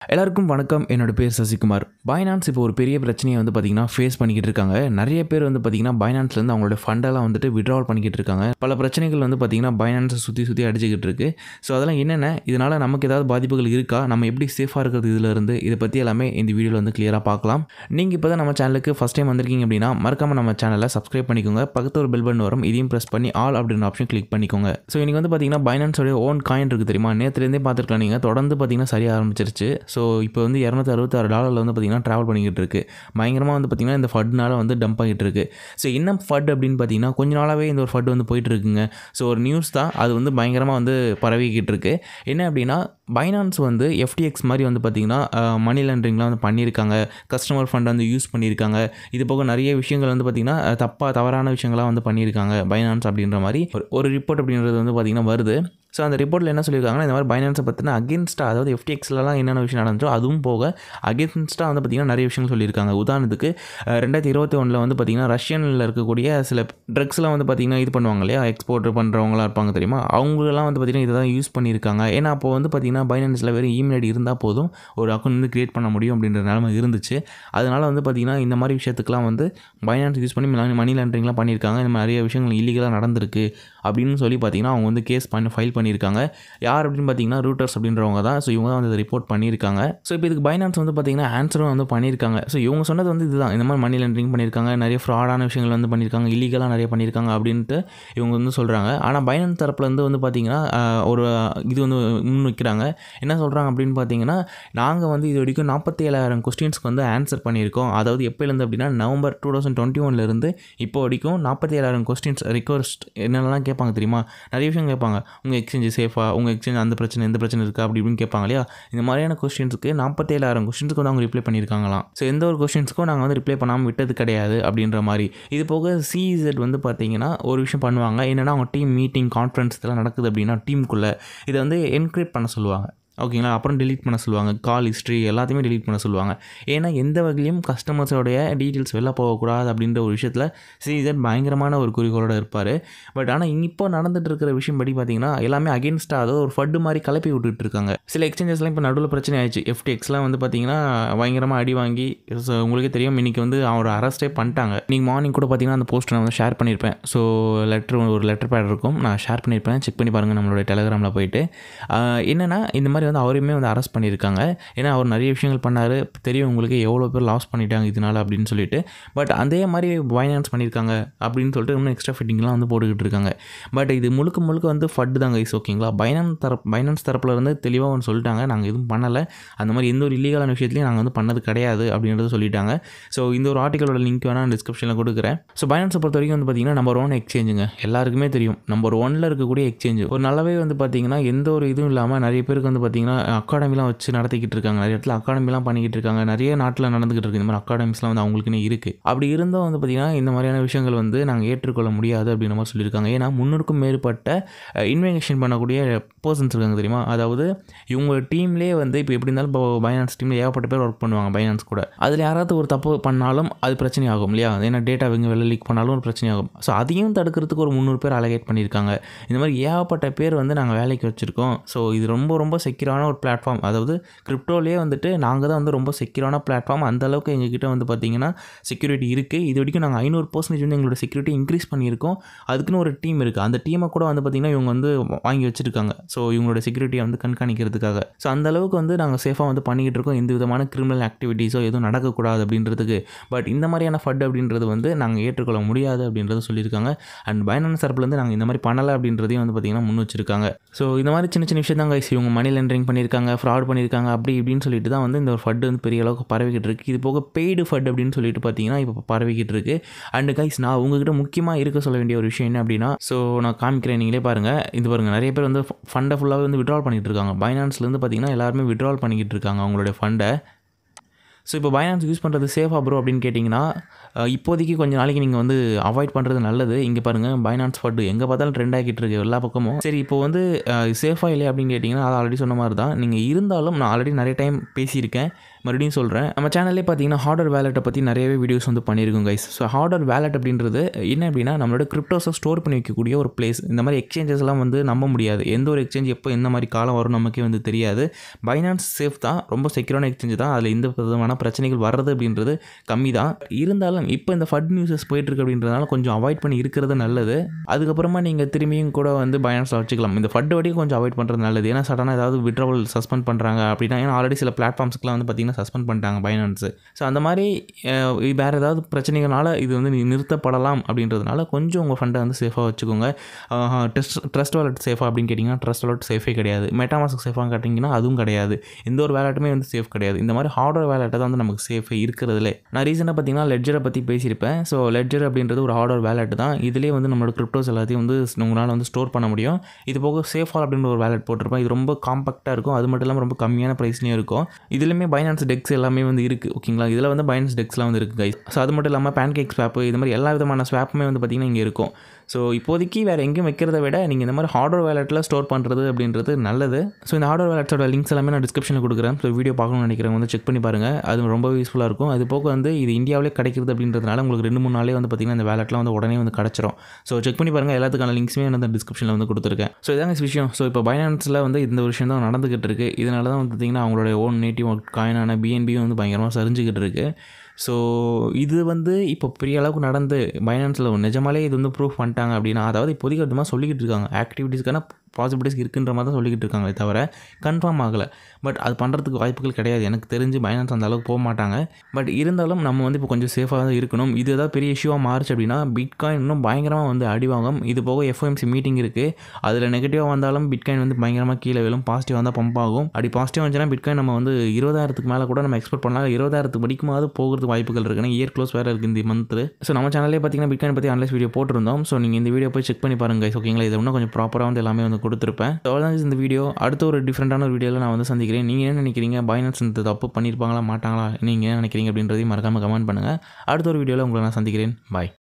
எல்லாருக்கும் வணக்கம் என்னோட பேர் சசிகுமார் பைனான்ஸ் இப்போ ஒரு பெரிய பிரச்சனையை வந்து பார்த்தீங்கன்னா ஃபேஸ் பண்ணிக்கிட்டு இருக்காங்க நிறைய பேர் வந்து பார்த்தீங்கன்னா பைனான்ஸ்லேருந்து அவங்களோட ஃபண்டெல்லாம் வந்துட்டு விட்ராவல் பண்ணிக்கிட்டு இருக்காங்க பல பிரச்சனைகள் வந்து பார்த்தீங்கன்னா பைனான்ஸை சுற்றி சுற்றி அடிச்சுக்கிட்டு இருக்கு ஸோ அதெல்லாம் என்னென்ன இதனால் நமக்கு ஏதாவது பாதிப்புகள் இருக்கா நம்ம எப்படி சேஃபாக இருக்கிறது இதில் இருந்து இதை பற்றி எல்லாமே இந்த வீடியோவில் வந்து கிளியராக பார்க்கலாம் நீங்கள் இப்போ தான் நம்ம சேனலுக்கு ஃபஸ்ட் டைம் வந்திருக்கீங்க அப்படின்னா மறக்காம நம்ம சேனலை சப்ஸ்கிரைப் பண்ணிக்கோங்க பக்கத்து ஒரு பெல் பட்டன் வரும் இதையும் ப்ரெஸ் பண்ணி ஆல் அப்படின்ற ஆப்ஷன் கிளிக் பண்ணிக்கோங்க ஸோ இன்றைக்கி வந்து பார்த்தீங்கன்னா பைனான்ஸோட ஓன் காயின் இருக்குது தெரியுமா நேற்றுலேருந்தே பார்த்துருக்கலாம் நீங்கள் தொடர்ந்து பார்த்தீங்கன்னா சரியாக ஆரம்பிச்சிருச்சு ஸோ இப்போ வந்து இரநூத்தி அறுபத்தாறு டாலரில் வந்து பார்த்தீங்கன்னா ட்ராவல் பண்ணிக்கிட்டு இருக்கு பயங்கரமாக வந்து பார்த்தீங்கன்னா இந்த ஃபட்னால வந்து டம்ப் ஆகிட்டு இருக்கு ஸோ என்ன ஃபட் அப்படின்னு பார்த்தீங்கன்னா கொஞ்ச நாளாகவே இந்த ஒரு ஃபட் வந்து போயிட்டு இருக்குங்க ஸோ ஒரு நியூஸ் தான் அது வந்து பயங்கரமாக வந்து பரவிக்கிட்டு இருக்கு என்ன அப்படின்னா பைனான்ஸ் வந்து எஃப்டிஎக்ஸ் மாதிரி வந்து பார்த்தீங்கன்னா மணி லாண்ட்ரிங்லாம் வந்து பண்ணியிருக்காங்க கஸ்டமர் ஃபண்ட் வந்து யூஸ் பண்ணியிருக்காங்க இது போக நிறைய விஷயங்கள் வந்து பார்த்திங்கன்னா தப்பாக தவறான விஷயங்கள்லாம் வந்து பண்ணியிருக்காங்க பைனான்ஸ் அப்படின்ற மாதிரி ஒரு- ஒரு ரிப்போர்ட் அப்படின்றது வந்து பார்த்திங்கன்னா வருது ஸோ அந்த ரிப்போர்ட்டில் என்ன சொல்லியிருக்காங்கன்னா இந்த மாதிரி பைனான்ஸை பற்றின அகேன்ஸ்டாக அதாவது எஃப்டிஎக்ஸ்லலாம் என்னென்ன விஷயம் நடந்துச்சோ அதுவும் போக அகேன்ஸ்டாக வந்து பார்த்திங்கன்னா நிறைய விஷயங்கள் சொல்லியிருக்காங்க உதாரணத்துக்கு அஹ், ரெண்டாயிரத்தி இருபத்தி ஒன்றில் வந்து பார்த்திங்கன்னா ரஷ்யனில் இருக்கக்கூடிய சில ட்ரக்ஸ்லாம் வந்து பார்த்திங்கன்னா இது பண்ணுவாங்க இல்லையா எக்ஸ்போர்ட் பண்ணுறவங்களாம் இருப்பாங்க தெரியுமா அவங்களெல்லாம் வந்து பார்த்திங்கன்னா இதை தான் யூஸ் பண்ணியிருக்காங்க ஏன்னா அப்போ வந்து பார்த்திங்கன்னா பைனான்ஸில் வெறும் இமெயில் ஐடி இருந்தால் போதும் ஒரு அக்கௌண்ட் வந்து க்ரியேட் பண்ண முடியும் அப்படின்ற நிலமை இருந்துச்சு அதனால் வந்து பார்த்திங்கன்னா இந்த மாதிரி விஷயத்துக்குலாம் வந்து பைனான்ஸ் யூஸ் பண்ணி மணி- மணி லாண்ட்ரிங்லாம் பண்ணியிருக்காங்க இந்த மாதிரி நிறைய விஷயங்கள் இல்லீகலாக நடந்திருக்கு அப்படின்னு சொல்லி பார்த்தீங்கன்னா அவங்க வந்து கேஸ் பண்ணி ஃபைல் பண்ணியிருக்காங்க யார் அப்படின்னு பார்த்தீங்கன்னா ரூட்டர்ஸ் அப்படின்றவங்க தான் ஸோ இவங்க தான் வந்து ரிப்போர்ட் பண்ணியிருக்காங்க ஸோ இப்போ இதுக்கு பைனான்ஸ் வந்து பார்த்தீங்கன்னா ஆன்சரும் வந்து பண்ணியிருக்காங்க ஸோ இவங்க சொன்னது வந்து இதுதான் இந்த மாதிரி மணி லாண்ட்ரிங் பண்ணியிருக்காங்க நிறைய ஃப்ராடான விஷயங்கள் வந்து பண்ணியிருக்காங்க இல்லீகலாக நிறைய பண்ணியிருக்காங்க அப்படின்ட்டு இவங்க வந்து சொல்கிறாங்க ஆனால் பைனான்ஸ் தரப்புலேருந்து வந்து பார்த்தீங்கன்னா ஆஹ், ஒரு இது வந்து முன் வைக்கிறாங்க என்ன சொல்கிறாங்க அப்படின்னு பார்த்தீங்கன்னா நாங்கள் வந்து இது வரைக்கும் நாற்பத்தி ஏழாயிரம் கொஸ்டின்ஸ்க்கு வந்து ஆன்சர் பண்ணியிருக்கோம் அதாவது எப்போலேருந்து அப்படின்னா நவம்பர் டூ தௌசண்ட் டுவெண்ட்டி ஒன்லேருந்து இப்போ வரைக்கும் நாற்பத்தி ஏழாயிரம் கொஸ்டின்ஸ் ரிக்வஸ்ட் என்னென்னலாம் கேட்பாங்க தெரியுமா நிறைய விஷயம் கேட்பாங்க உங்கள் எக்ஸ்சேஞ்ச் சேஃபா உங்கள் எக்ஸ்சேஞ்ச் அந்த பிரச்சனை எந்த பிரச்சனை இருக்கா அப்படி இப்படின்னு கேட்பாங்க இல்லையா இந்த மாதிரியான கொஸ்டின்ஸுக்கு நாற்பத்தி ஏழாயிரம் கொஸ்டின்ஸ்க்கு வந்து அவங்க ரிப்ளை பண்ணியிருக்காங்களாம் ஸோ எந்த ஒரு கொஸ்டின்ஸ்க்கும் நாங்கள் வந்து ரிப்ளை பண்ணாமல் விட்டது கிடையாது அப்படின்ற மாதிரி இது போக சிஇசெட் வந்து பார்த்தீங்கன்னா ஒரு விஷயம் பண்ணுவாங்க என்னென்னா அவங்க டீம் மீட்டிங் கான்ஃபரன்ஸ் இதெல்லாம் நடக்குது அப்படின்னா டீமுக்குள்ளே இதை வந்து என்கிரிப்ட் பண்ண சொல்லுவாங்க ஓகேங்களா அப்புறம் delete பண்ண சொல்லுவாங்க கால் ஹிஸ்ட்ரி எல்லாத்தையுமே delete பண்ண சொல்லுவாங்க ஏன்னா எந்த வகையிலையும் கஸ்டமர்ஸோடைய டீட்டெயில்ஸ் வெளில போகக்கூடாது அப்படின்ற ஒரு விஷயத்தில் சிஇசெட் பயங்கரமான ஒரு குறிக்கோளோட இருப்பார் பட் ஆனால் இப்போ நடந்துட்டு இருக்கிற விஷயம் படி பார்த்தீங்கன்னா எல்லாமே அகேன்ஸ்டாக அதாவது ஒரு ஃபட்டு மாதிரி கிளப்பி விட்டுட்டு இருக்காங்க சில எக்ஸ்சேஞ்சஸ்லாம் இப்போ நடுவில் பிரச்சனை ஆயிடுச்சு எஃப்டிஎக்ஸ்லாம் வந்து பார்த்தீங்கன்னா பயங்கரமாக அடி வாங்கி so உங்களுக்கே தெரியும் இன்றைக்கி வந்து அவர் அரெஸ்டே பண்ணிட்டாங்க நீங்கள் மார்னிங் கூட பார்த்தீங்கன்னா அந்த போஸ்ட் நான் வந்து ஷேர் பண்ணியிருப்பேன் ஸோ லெட்டர் ஒரு லெட்டர் பேட் இருக்கும் நான் ஷேர் பண்ணியிருப்பேன் செக் பண்ணி பாருங்கள் நம்மளோட டெலகிராமில் போயிட்டு ஆஹ் என்னன்னா இந்த மாதிரி வந்து அவரையுமே வந்து அரெஸ்ட் பண்ணியிருக்காங்க ஏன்னா அவர் நிறைய விஷயங்கள் பண்ணார் தெரியும் உங்களுக்கு எவ்வளோ பேர் லாஸ் பண்ணிட்டாங்க இதனால அப்படின்னு சொல்லிட்டு பட் அதே மாதிரி ஃபைனான்ஸ் பண்ணியிருக்காங்க அப்படின்னு சொல்லிட்டு இன்னும் எக்ஸ்ட்ரா ஃபிட்டிங்லாம் வந்து போட்டுக்கிட்டு இருக்காங்க பட் இது முழுக்க முழுக்க வந்து ஃபட்டு தாங்க இஸ் ஓகேங்களா பைனான்ஸ் தரப்பு பைனான்ஸ் தரப்பில் இருந்து தெளிவாக ஒன்று சொல்லிட்டாங்க நாங்கள் எதுவும் பண்ணலை அந்த மாதிரி எந்த ஒரு இல்லீகலான விஷயத்துலையும் நாங்கள் வந்து பண்ணது கிடையாது அப்படின்றத சொல்லிட்டாங்க ஸோ இந்த ஒரு ஆர்டிக்கலோட லிங்க் வேணால் டிஸ்கிரிப்ஷனில் கொடுக்குறேன் ஸோ பைனான்ஸை பொறுத்த வரைக்கும் வந்து பார்த்தீங்கன்னா நம்பர் ஒன் எக்ஸ்சேஞ்சுங்க எல்லாருக்குமே தெரியும் நம்பர் ஒன்ல இருக்கக்கூடிய எக்ஸ்சேஞ்ச் ஒரு நல்லாவே வந்து பார்த்தீங்கன்னா எந்த ஒரு இதுவும் இல்லாமல் நிறைய பேருக்கு வந்து பார்த்தீங்கன்னா அகாடமிலாம் வச்சு நடத்திக்கிட்டு இருக்காங்க நிறைய இடத்துல அகாடமிலாம் பண்ணிக்கிட்டு இருக்காங்க நிறைய நாட்டில் நடந்துகிட்டு இருக்கு இந்த மாதிரி அகாடமிஸ்லாம் வந்து அவங்களுக்குன்னு இருக்குது அப்படி இருந்தும் வந்து பார்த்தீங்கன்னா இந்த மாதிரியான விஷயங்கள் வந்து நாங்கள் ஏற்றுக்கொள்ள முடியாது அப்படின்ற மாதிரி சொல்லியிருக்காங்க ஏன்னா முன்னூறுக்கும் மேற்பட்ட இன்வெஸ்டிகேஷன் பண்ணக்கூடிய பர்சன்ஸ் இருக்காங்க தெரியுமா அதாவது இவங்க டீம்லேயே வந்து இப்போ எப்படி இருந்தாலும் இப்போ பைனான்ஸ் டீமில் ஏகப்பட்ட பேர் ஒர்க் பண்ணுவாங்க பைனான்ஸ் கூட அதில் யாராவது ஒரு தப்பு பண்ணாலும் அது பிரச்சனை ஆகும் இல்லையா ஏன்னா டேட்டா இவங்க வெளில லீக் பண்ணாலும் ஒரு பிரச்சனை ஆகும் ஸோ அதையும் தடுக்கிறதுக்கு ஒரு முந்நூறு பேர் அலகேட் பண்ணியிருக்காங்க இந்த மாதிரி ஏகப்பட்ட பேர் வந்து நாங்கள் வேலைக்கு வச்சுருக்கோம் ஸோ இது ரொம்ப ரொம்ப செக்யூரான ஒரு பிளாட்ஃபார்ம் அதாவது கிரிப்டோலேயே வந்துட்டு நாங்கள் தான் வந்து ரொம்ப செக்யூரான பிளாட்ஃபார்ம் அந்த அளவுக்கு எங்ககிட்ட வந்து பார்த்தீங்கன்னா செக்யூரிட்டி இருக்குது இது வரைக்கும் நாங்கள் ஐநூறு பர்சன்டேஜ் வந்து எங்களோட செக்யூரிட்டி இன்க்ரீஸ் பண்ணியிருக்கோம் அதுக்குன்னு ஒரு டீம் இருக்குது அந்த டீமை கூட வந்து பார்த்திங்கன்னா இவங்க வந்து வாங்கி வச்சுருக்காங்க ஸோ இவங்களோட செக்யூரிட்டியை வந்து கண்காணிக்கிறதுக்காக ஸோ அந்த அளவுக்கு வந்து நாங்கள் சேஃபாக வந்து பண்ணிக்கிட்டு இருக்கோம் எந்த விதமான கிரிமினல் ஆக்டிவிட்டீஸோ எதுவும் நடக்கக்கூடாது அப்படின்றதுக்கு பட் இந்த மாதிரியான ஃபட் அப்படின்றது வந்து நாங்கள் ஏற்றுக்கொள்ள முடியாது அப்படின்றத சொல்லியிருக்காங்க அண்ட் பைனான்ஸ் தரப்புலேருந்து நாங்கள் இந்த மாதிரி பண்ணலை அப்படின்றதையும் வந்து பார்த்திங்கன்னா முன் வச்சிருக்காங்க ஸோ இந்த மாதிரி சின்ன சின்ன விஷயம் தான் guys இவங்க மணி லாண்டரிங் பண்ணியிருக்காங்க ஃப்ராட் பண்ணியிருக்காங்க அப்படி இப்படின்னு சொல்லிட்டு தான் வந்து இந்த ஒரு ஃபட் வந்து பெரிய அளவுக்கு பரவிக்கிட்டு இருக்குது இது போக பெய்டு ஃபட் அப்படின்னு சொல்லிட்டு பார்த்தீங்கன்னா இப்போ பரவிக்கிட்டு இருக்குது அண்ட் கைஸ் நான் உங்ககிட்ட முக்கியமாக இருக்க சொல்ல வேண்டிய ஒரு விஷயம் என்ன அப்படின்னா ஸோ நான் காமிக்கிறேன் நீங்களே பாருங்கள் இது பாருங்கள் நிறைய பேர் வந்து ஃபண்டை ஃபுல்லாகவே வந்து விட்ரால் பண்ணிட்டு இருக்காங்க பைனான்ஸ்லேருந்து பார்த்தீங்கன்னா எல்லாருமே விட்ரால் பண்ணிக்கிட்டு இருக்காங்க அவங்களுடைய ஃபண்டை ஸோ இப்போ பைனான்ஸ் யூஸ் பண்ணுறது சேஃபாக ப்ரோ அப்படின்னு கேட்டிங்கன்னா அஹ், இப்போதைக்கு கொஞ்சம் நாளைக்கு நீங்கள் வந்து அவாய்ட் பண்ணுறது நல்லது இங்கே பாருங்கள் பைனான்ஸ் ஃபண்டு எங்கே பார்த்தாலும் ட்ரெண்ட் ஆகிட்டு இருக்கு எல்லா பக்கமும் சரி இப்போ வந்து சேஃபாக இல்லை அப்படின்னு கேட்டிங்கன்னா அது ஆல்ரெடி சொன்ன மாதிரி தான் நீங்கள் இருந்தாலும் நான் ஆல்ரெடி நிறைய டைம் பேசியிருக்கேன் மறுபடியும் சொல்கிறேன் நம்ம சேனல்லே பார்த்தீங்கன்னா ஹார்டர் வேலெட்டை பற்றி நிறையவே வீடியோஸ் வந்து பண்ணியிருக்கோம் கைஸ் ஸோ ஹார்டர் வேலெட் அப்படின்றது என்ன அப்படின்னா நம்மளோட கிரிப்டோஸை ஸ்டோர் பண்ணி வைக்கக்கூடிய ஒரு பிளேஸ் இந்த மாதிரி எக்ஸ்சேஞ்சஸ்லாம் வந்து நம்ப முடியாது எந்த ஒரு எக்ஸ்சேஞ்ச் எப்போ எந்த மாதிரி காலம் வரும் நமக்கே வந்து தெரியாது பைனான்ஸ் சேஃப் தான் ரொம்ப செக்யூரான எக்ஸ்சேஞ்ச் தான் அதில் எந்த விதமான பிரச்சனைகள் வர்றது அப்படின்றது கம்மி தான் இருந்தாலும் இப்போ இந்த ஃபட் நியூஸஸ் போயிட்டுருக்கு அப்படின்றதுனால கொஞ்சம் அவாய்ட் பண்ணி இருக்கிறது நல்லது அதுக்கப்புறமா நீங்கள் திரும்பியும் கூட வந்து பைனான்ஸில் வச்சுக்கலாம் இந்த ஃபட் வரைக்கும் கொஞ்சம் அவாய்ட் பண்ணுறது நல்லது ஏன்னா சடனாக ஏதாவது விட்ரவல் சஸ்பெண்ட் பண்ணுறாங்க அப்படின்னா ஏன்னா ஆல்ரெடி சில பிளாட்ஃபார்ம்ஸ்க்குலாம் வந்து பார்த்திங்கன்னா சஸ்பெண்ட் பண்ணிட்டாங்க பைனான்ஸ் ஸோ அந்த மாதிரி அஹ், வேறு ஏதாவது பிரச்சனைகளால் இது வந்து நி- நிறுத்தப்படலாம் அப்படின்றதுனால கொஞ்சம் உங்கள் ஃபண்டை வந்து சேஃபாக வச்சுக்கோங்க ட்ரஸ்ட் ட்ரஸ்ட் வாலெட் சேஃபாக அப்படின்னு கேட்டிங்கன்னா ட்ரஸ்ட் வாலெட் சேஃபே கிடையாது மெட்டாமாஸ்க் சேஃபாக கேட்டிங்கன்னா அதுவும் கிடையாது எந்த ஒரு வேலெட்டுமே வந்து சேஃப் கிடையாது இந்த மாதிரி ஹார்ட்வேர் வேலெட்டை தான் வந்து நமக்கு சேஃப் இருக்கிறதுல நான் ரீசெண்டாக பார்த்தீங்கன்னா லெட்ஜரை பற்றி பேசியிருப்பேன் ஸோ லெட்ஜர் அப்படின்றது ஒரு ஹார்ட்வேர் வேலெட் தான் இதுலேயே வந்து நம்மளோட கிரிப்டோஸ் எல்லாத்தையும் வந்து உங்களால் வந்து ஸ்டோர் பண்ண முடியும் இது போக சேஃபால் அப்படின்ற ஒரு வேலெட் போட்டிருப்பேன் இது ரொம்ப காம்பாக்டாக இருக்கும் அது மட்டும் இல்லாமல் ரொம்ப கம்மியான ப்ரைஸ்லேயும் இருக்கும் இதுலேயுமே பைனான்ஸ் டெக்ஸ் எல்லாமே வந்து இருக்குது ஓகேங்களா இதில் வந்து பைனான்ஸ் டெக்ஸ்லாம் வந்து இருக்குது கைஸ் ஸோ அது மட்டும் இல்லாமல் பேன்கேக் ஸ்வாப்பு இது மாதிரி எல்லா விதமான ஸ்வாப்புமே வந்து பார்த்திங்கன்னா இங்கே இருக்கும் ஸோ இப்போதைக்கு வேறு எங்கேயும் வைக்கிறத விட நீங்கள் இந்த மாதிரி ஹார்ட்வேர் வேலெட்டில் ஸ்டோர் பண்ணுறது அப்படின்றது நல்லது ஸோ இந்த ஹார்ட்வேர் வேலெட்ஸோட லிங்க்ஸ் எல்லாமே நான் டிஸ்கிரிப்ஷனில் கொடுக்குறேன் ஸோ வீடியோ பார்க்கணும்னு நினைக்கிறவங்க வந்து செக் பண்ணி பாருங்கள் அது ரொம்ப யூஸ்ஃபுல்லாக இருக்கும் அது போக வந்து இது இந்தியாவிலே கிடைக்கிறது அப்படின்றதுனால உங்களுக்கு ரெண்டு மூணு நாளே வந்து பார்த்திங்கன்னா இந்த வேலெட்லாம் வந்து உடனே வந்து கிடச்சிரும் ஸோ செக் பண்ணி பாருங்கள் எல்லாத்துக்கான லிங்க்ஸுமே நான் அந்த டிஸ்கிரிப்ஷனில் வந்து கொடுத்துருக்கேன் ஸோ இதாங்க விஷயம் ஸோ இப்போ பைனான்ஸில் வந்து இந்த விஷயம் தான் நடந்துகிட்டு இருக்கு இதனால தான் வந்து பார்த்திங்கன்னா அவங்களோட ஓன் நேட்டிவ் காயினான பிஎன்பியும் வந்து பயங்கரமாக சரிஞ்சுக்கிட்டு இருக்கு ஸோ இது வந்து இப்போ பெரிய அளவுக்கு நடந்து பைனான்ஸில் நிஜமாலே இது வந்து ப்ரூஃப் பண்ணிட்டாங்க அப்படின்னா அதாவது இப்போதைக்கு விதமாக சொல்லிக்கிட்டு இருக்காங்க ஆக்டிவிட்டீஸ்க்கான பாசிபிலிட்டிஸ் இருக்குன்ற மாதிரி தான் சொல்லிக்கிட்டு இருக்காங்களே தவிர கன்ஃபார்ம் ஆகலை பட் அது பண்ணுறதுக்கு வாய்ப்புகள் கிடையாது எனக்கு தெரிஞ்சு பைனான்ஸ் அந்த அளவுக்கு போக மாட்டாங்க பட் இருந்தாலும் நம்ம வந்து இப்போ கொஞ்சம் சேஃபாக தான் இருக்கணும் இது ஏதாவது பெரிய இஷ்யூவாக மாறுச்சு அப்படின்னா பிட்காயின் இன்னும் பயங்கரமாக வந்து அடிவாங்கும் இது போக எஃப்ஓஎம்சி மீட்டிங் இருக்குது அதில் நெகட்டிவாக வந்தாலும் பிட்காயின் வந்து பயங்கரமாக கீழே விழும் பாசிட்டிவ் வந்தால் பம்ப் ஆகும் அப்படி பாசிட்டிவ் வந்துச்சுன்னா பிட்காயின் நம்ம வந்து இருபதாயிரத்துக்கு மேலே கூட நம்ம எக்ஸ்பெக்ட் பண்ணலாம் இருபதாயிரத்துக்கு படிக்குமாவது போகிறதுக்கு வாய்ப்புகள் இருக்குன்னா இயர் க்ளோஸ் வேறு இருக்குது இந்த மந்த்து ஸோ நம்ம சேனல்லே பார்த்தீங்கன்னா பிட்காயின் பற்றி அனலைஸ் வீடியோ போட்டிருந்தோம் ஸோ நீங்கள் இந்த வீடியோ போய் செக் பண்ணி பாருங்க guys, ஓகேங்களா இதை இன்னும் கொஞ்சம் ப்ராப்பராக வந்து எல்லாமே வந்து கொடுத்துருப்பேன் ஸோ அவ்வளோதான் guys இந்த வீடியோ அடுத்த ஒரு டிஃப்ரெண்ட்டான ஒரு வீடியோவில் நான் வந்து சந்திக்கிறேன் நீங்கள் என்ன நினைக்கிறீங்க பைனான்ஸ் இந்த தப்பு பண்ணியிருப்பாங்களா மாட்டாங்களா நீங்கள் என்ன நினைக்கிறீங்க அப்படின்றதையும் மறக்காமல் கமெண்ட் பண்ணுங்கள் அடுத்த ஒரு வீடியோவில் உங்களை நான் சந்திக்கிறேன் பாய்